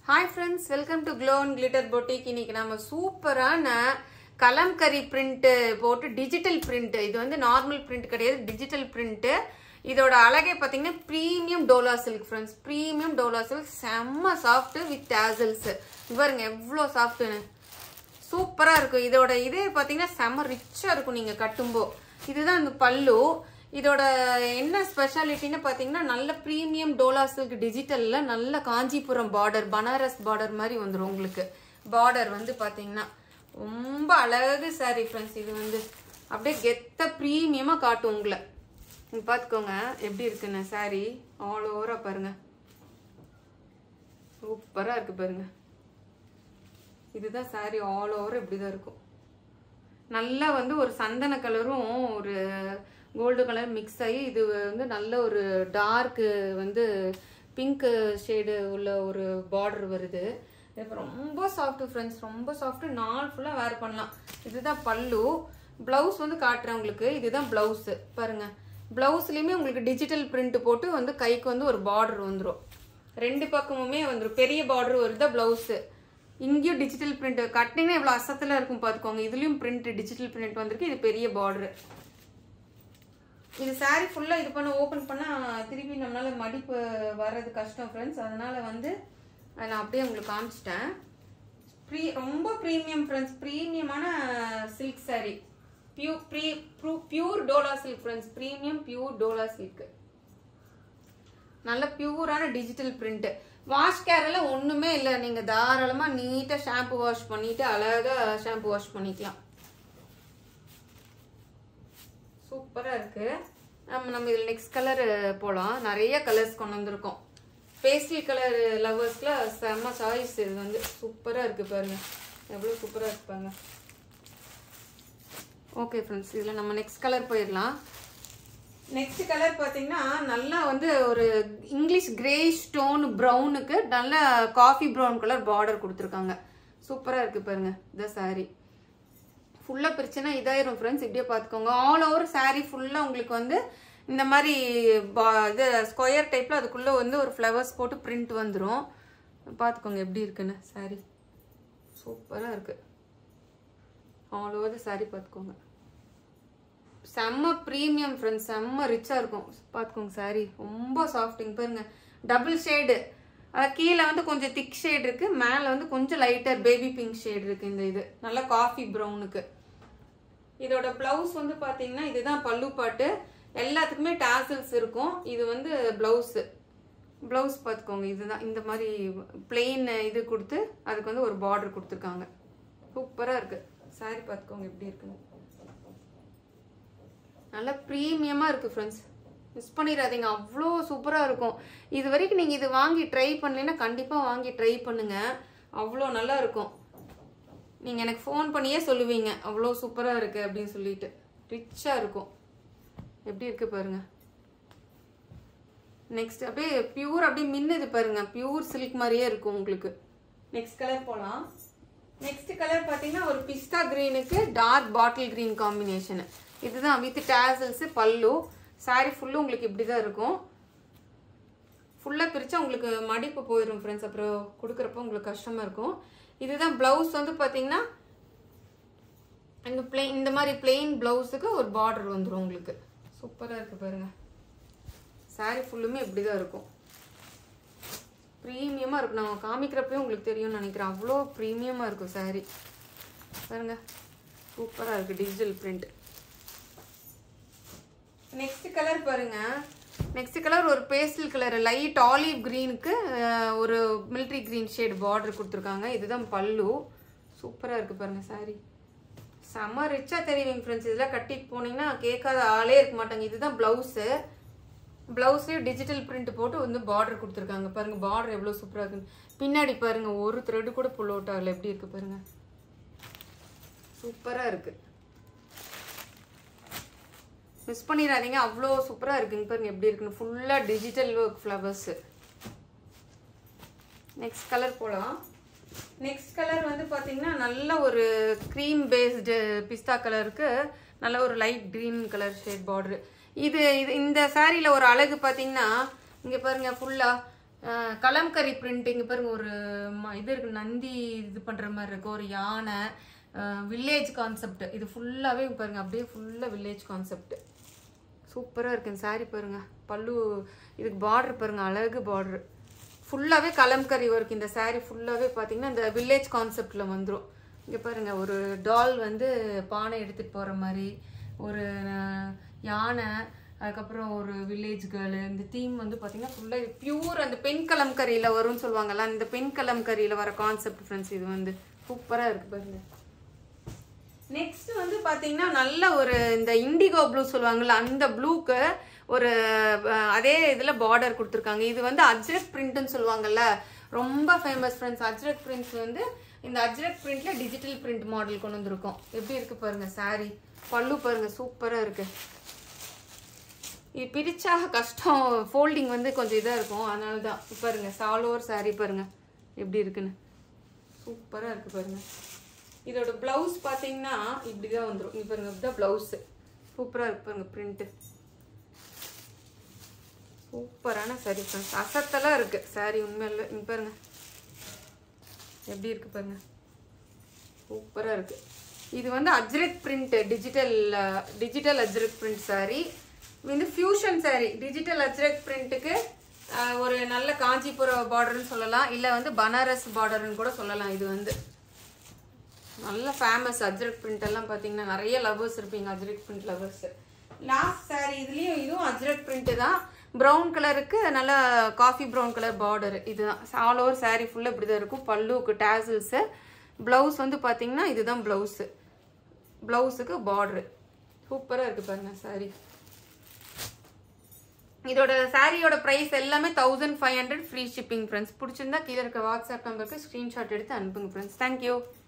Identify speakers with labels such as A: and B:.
A: hi friends welcome to glow and glitter boutique இன்னைக்கு நம்ம சூப்பரான கலம்கரி பிரிண்ட் போட்டு டிஜிட்டல் பிரிண்ட் இது வந்து நார்மல் பிரிண்ட் கிடையாது டிஜிட்டல் பிரிண்ட் இதோட அழகே பார்த்தீங்கன்னா premium Dola silk friends premium Dola silk செம்ம சாஃப்ட் வித் டேசல்ஸ் பாருங்க எவ்வளோ சாஃப்ட்டுன்னு சூப்பராக இருக்கும் இதோட இதே பார்த்தீங்கன்னா செம்ம ரிச்சாக இருக்கும் நீங்கள் கட்டும்போ இதுதான் இந்த பல்லு இதோட என்ன ஸ்பெஷாலிட்டின்னு பார்த்தீங்கன்னா நல்ல ப்ரீமியம் டோலா சில்க் டிஜிட்டலில் நல்ல காஞ்சிபுரம் பார்டர் பனாரஸ் பார்டர் மாதிரி வந்துடும் உங்களுக்கு பார்டர் வந்து பார்த்தீங்கன்னா ரொம்ப அழகு சாரி ஃப்ரெண்ட்ஸ் இது வந்து அப்படியே கெத்த ப்ரீமியமாக காட்டும் உங்களை இங்க பார்த்துக்கோங்க எப்படி இருக்குன்னு சாரி ஆல் ஓவராக பாருங்க சூப்பராக இருக்கு பாருங்க இதுதான் சாரி ஆல் ஓவர் இப்படி தான் இருக்கும் நல்லா வந்து ஒரு சந்தன கலரும் ஒரு கோல்டு கலர் மிக்ஸ் ஆகி இது வந்து நல்ல ஒரு டார்க்கு வந்து பிங்க் ஷேடு உள்ள ஒரு பார்டர் வருது இது ரொம்ப சாஃப்ட் ஃப்ரெண்ட்ஸ் ரொம்ப சாஃப்ட் நாள் ஃபுல்லாக வேர் பண்ணலாம் இதுதான் பல்லு ப்ளவுஸ் வந்து காட்டுறேன் உங்களுக்கு இதுதான் ப்ளவுஸு பாருங்க ப்ளவுஸ்லேயுமே உங்களுக்கு டிஜிட்டல் பிரிண்ட் போட்டு வந்து கைக்கு வந்து ஒரு பார்டர் வந்துடும் ரெண்டு பக்கமுமே வந்துடும் பெரிய பார்டர் வருது ப்ளவுஸு இங்கேயும் டிஜிட்டல் பிரிண்ட் கட்டினீங்கன்னா இவ்வளோ அசத்தில் இருக்கும் பார்த்துக்கோங்க இதுலேயும் பிரிண்ட் டிஜிட்டல் பிரிண்ட் வந்திருக்கு இது பெரிய பார்டரு இது சாரீ ஃபுல்லாக இது பண்ண ஓப்பன் பண்ணால் திருப்பி நம்மளால மடிப்பு வர்றது கஷ்டம் ஃப்ரெண்ட்ஸ் அதனால வந்து அதை நான் அப்படியே உங்களுக்கு காமிச்சிட்டேன் ப்ரீ ரொம்ப ப்ரீமியம் ஃப்ரெண்ட்ஸ் ப்ரீமியமான silk sari pu pre pure Dola silk friends premium pure Dola silk நல்ல பியூரான டிஜிட்டல் பிரிண்ட் வாஷ் கேர் எல்லாம் ஒண்ணுமே இல்லை நீங்க தாராளமா நீட்டா ஷாம்பு வாஷ் பண்ணிட்டு அழகா ஷாம்பு வாஷ் பண்ணிக்கலாம் சூப்பரா இருக்கு நம்ம நம்ம இதுல நெக்ஸ்ட் கலர் போலாம் நிறைய கலர்ஸ் கொண்டு வந்திருக்கோம் பேஸ்டல் கலர் லவர்ஸ்ல செம்ம சாய்ஸ் இது வந்து சூப்பரா இருக்கு பாருங்க எவ்வளவு சூப்பரா இருக்கு பாருங்க ஓகே ஃப்ரெண்ட்ஸ் இதுல நம்ம நெக்ஸ்ட் கலர் போயிடலாம் நெக்ஸ்ட் கலர் பார்த்தீங்கன்னா நல்லா வந்து ஒரு இங்கிலீஷ் கிரே ஸ்டோன் ப்ரௌனுக்கு நல்ல காஃபி ப்ரௌன் கலர் பார்டர் கொடுத்துருக்காங்க சூப்பராக இருக்கு பாருங்க இந்த சாரீ ஃபுல்லாக பிரிச்சுன்னா இதாயிரும் ஃப்ரெண்ட்ஸ் இப்படியே பார்த்துக்கோங்க ஆல் ஓவர் சாரீ ஃபுல்லாக உங்களுக்கு வந்து இந்த மாதிரி இது ஸ்கொயர் டைப்பில் அதுக்குள்ளே வந்து ஒரு ஃப்ளவர்ஸ் போட்டு பிரிண்ட் வந்துடும் பார்த்துக்கோங்க எப்படி இருக்குன்னு சாரீ சூப்பராக இருக்குது ஆல் ஓவர் சாரீ பார்த்துக்கோங்க செம்ம ப்ரீமியம் ஃப்ரெண்ட்ஸ் செம்ம ரிச்சாக இருக்கும் பார்த்துக்கோங்க சாரி ரொம்ப சாஃப்டிங் பாருங்க டபுள் ஷேடு கீழே வந்து கொஞ்சம் திக் ஷேட் இருக்கு மேலே வந்து கொஞ்சம் லைட்டர் பேபி பிங்க் ஷேட் இருக்கு இந்த இது நல்ல காஃபி ப்ரௌனுக்கு இதோட பிளவுஸ் வந்து பார்த்தீங்கன்னா இதுதான் பல்லு பாட்டு எல்லாத்துக்குமே டாசல்ஸ் இருக்கும் இது வந்து பிளவுஸு பிளவுஸ் பார்த்துக்கோங்க இதுதான் இந்த மாதிரி பிளெயின் இது கொடுத்து அதுக்கு வந்து ஒரு பார்டர் கொடுத்துருக்காங்க சூப்பராக இருக்கு சாரி பார்த்துக்கோங்க எப்படி இருக்குன்னு நல்லா ப்ரீமியமாக இருக்குது ஃப்ரெண்ட்ஸ் மிஸ் பண்ணிடாதீங்க அவ்வளோ சூப்பராக இருக்கும் இது வரைக்கும் நீங்கள் இது வாங்கி ட்ரை பண்ணலைன்னா கண்டிப்பாக வாங்கி ட்ரை பண்ணுங்கள் அவ்வளோ நல்லா இருக்கும் நீங்கள் எனக்கு ஃபோன் பண்ணியே சொல்லுவீங்க அவ்வளோ சூப்பராக இருக்குது அப்படின்னு சொல்லிட்டு ரிச்சாக இருக்கும் எப்படி இருக்குது பாருங்க நெக்ஸ்ட் அப்படியே பியூர் அப்படியே மின்னுது பாருங்க பியூர் சில்க் மாதிரியே இருக்கும் உங்களுக்கு நெக்ஸ்ட் கலர் போகலாம் நெக்ஸ்ட் கலர் பார்த்தீங்கன்னா ஒரு பிஸ்தா க்ரீனுக்கு டார்க் பாட்டில் க்ரீன் காம்பினேஷனு இதுதான் வித் டேசல்ஸ் பல்லு சாரி ஃபுல்லும் உங்களுக்கு இப்படி தான் இருக்கும் ஃபுல்லாக பிரித்தா உங்களுக்கு மடிப்பு போயிடும் ஃப்ரெண்ட்ஸ் அப்புறம் கொடுக்குறப்போ உங்களுக்கு கஷ்டமாக இருக்கும் இதுதான் ப்ளவுஸ் வந்து பார்த்தீங்கன்னா இந்த பிளெயின் இந்த மாதிரி பிளெயின் ப்ளவுஸுக்கு ஒரு பார்டர் வந்துடும் உங்களுக்கு சூப்பராக இருக்குது பாருங்கள் சாரி ஃபுல்லுமே இப்படி தான் இருக்கும் ப்ரீமியமாக இருக்கும் நான் காமிக்கிறப்பவே உங்களுக்கு தெரியும்னு நினைக்கிறேன் அவ்வளோ ப்ரீமியமாக இருக்கும் சாரி பாருங்க சூப்பராக இருக்குது டிஜிட்டல் பிரிண்ட் நெக்ஸ்ட் கலர் பாருங்க நெக்ஸ்ட் கலர் ஒரு பேஸ்டல் கலர் லைட் ஆலிவ் க்ரீனுக்கு ஒரு மிலிட்ரி க்ரீன் ஷேட் பார்டர் கொடுத்துருக்காங்க இதுதான் பல்லு சூப்பராக இருக்குது பாருங்க சாரி செம்ம ரிச்சாக தெரியுங்க ஃப்ரெண்ட்ஸ் இதெல்லாம் கட்டிட்டு போனீங்கன்னா கேட்காத ஆளே இருக்க மாட்டாங்க இதுதான் ப்ளவுஸு ப்ளவுஸ்லேயும் டிஜிட்டல் பிரிண்ட் போட்டு வந்து பார்டர் கொடுத்துருக்காங்க பாருங்க பார்டர் எவ்வளோ சூப்பராக இருக்குன்னு பின்னாடி பாருங்க ஒரு த்ரெட்டு கூட புல் அவுட் ஆகல எப்படி இருக்கு பாருங்க சூப்பராக இருக்குது மிஸ் பண்ணிடாதீங்க அவ்வளோ சூப்பராக இருக்குங்க பாருங்க எப்படி இருக்குன்னு ஃபுல்லாக digital work flowers next colour போகலாம் நெக்ஸ்ட் கலர் வந்து பார்த்தீங்கன்னா நல்ல ஒரு க்ரீம் பேஸ்டு பிஸ்தா கலருக்கு நல்ல ஒரு light green colour shade border இது இது இந்த சாரியில் ஒரு அழகு பார்த்தீங்கன்னா இங்கே பாருங்க ஃபுல்லாக அஹ், கலம்கரி பிரிண்டிங் பாருங்க ஒரு ம- இது இருக்கு நந்தி இது பண்ற மாதிரி இருக்கு ஒரு யானை வில்லேஜ் கான்செப்ட் இது ஃபுல்லாவே பாருங்க அப்படியே ஃபுல்லா வில்லேஜ் கான்செப்ட் சூப்பரா இருக்கு இந்த saree பாருங்க பல்லு இதுக்கு பார்டர் பாருங்க அழகு பார்டர் ஃபுல்லாவே கலம்கரி ஒர்க் இந்த saree ஃபுல்லாவே பாத்தீங்கன்னா இந்த வில்லேஜ் கான்செப்ட்ல வந்துரும் இங்க பாருங்க ஒரு டால் வந்து பானை எடுத்துட்டு போற மாதிரி ஒரு அஹ், யானை அதுக்கப்புறம் ஒரு வில்லேஜ் கேர்ளு இந்த தீம் வந்து பார்த்தீங்கன்னா ஃபுல்லாக பியூர் அந்த பெண் கலம்கரியில் வரும்னு சொல்லுவாங்கல்ல அந்த பெண் கலம்கரியில் வர கான்செப்ட் ஃப்ரெண்ட்ஸ் இது வந்து சூப்பராக இருக்கு பாருங்க நெக்ஸ்ட் வந்து பாத்தீங்கன்னா நல்ல ஒரு இந்த இண்டிகோ ப்ளூ சொல்லுவாங்கல்ல அந்த ப்ளூக்கு ஒரு அஹ், அதே இதுல பார்டர் கொடுத்துருக்காங்க இது வந்து அஜ்ரக் பிரிண்ட்னு சொல்லுவாங்கல்ல ரொம்ப ஃபேமஸ் ஃப்ரெண்ட்ஸ் அஜ்ரக் பிரிண்ட்ஸ் வந்து இந்த அஜ்ரக் பிரிண்ட்ல டிஜிட்டல் பிரிண்ட் மாடல் கொண்டு வந்திருக்கோம் எப்படி இருக்கு பாருங்க saree பல்லு பாருங்க சூப்பரா இருக்கு இது பிரிச்சா கஷ்டம் ஃபோல்டிங் வந்து கொஞ்சம் இதா இருக்கும் அதனால தான் இப்ப பாருங்க சால் ஓவர் saree பாருங்க எப்படி இருக்குன்னு சூப்பரா இருக்கு பாருங்க இதோட பிளவுஸ் பாத்தீங்கன்னா இப்படிதான் வந்துரும் இங்க பாருங்க இதுதான் பிளவுஸ் சூப்பரா இருக்கு பாருங்க பிரிண்ட் சூப்பரான saree ஃப்ரெண்ட்ஸ் அசத்தலா இருக்கு saree உண்மையில இங்க பாருங்க எப்படி இருக்கு பாருங்க சூப்பரா இருக்கு இது வந்து ajrak print digital digital ajrak print saree இது வந்து ஃபியூஷன் saree டிஜிட்டல் அஜ்ரக் பிரிண்ட்டுக்கு ஒரு நல்ல காஞ்சிபுரம் பார்டர்னு சொல்லலாம் இல்லை வந்து பனாரஸ் பார்டர்னு கூட சொல்லலாம் இது வந்து நல்ல ஃபேமஸ் அஜ்ரக் பிரிண்ட் எல்லாம் பார்த்தீங்கன்னா நிறைய லவர்ஸ் இருப்பீங்க ajrak print lovers last saree இதுலேயும் இதுவும் அஜ்ரக் பிரிண்ட் தான் ப்ரௌன் கலருக்கு நல்ல காஃபி ப்ரௌன் கலர் பார்டர் இதுதான் ஆல் ஓவர் saree ஃபுல்லாக இப்படி தான் இருக்கும் பல்லுக்கு டேசல்ஸு ப்ளவுஸ் வந்து பார்த்தீங்கன்னா இதுதான் ப்ளவுஸு ப்ளவுஸுக்கு பார்டரு சூப்பராக இருக்குது பாருங்க saree இதோட சாரியோட பிரைஸ் எல்லாமே thousand five hundred free shipping friends பிடிச்சிருந்தா கீழே இருக்க வாட்ஸ்அப் நம்பருக்கு ஸ்க்ரீன்ஷாட் எடுத்து அனுப்புங்க ஃப்ரெண்ட்ஸ் தேங்க்யூ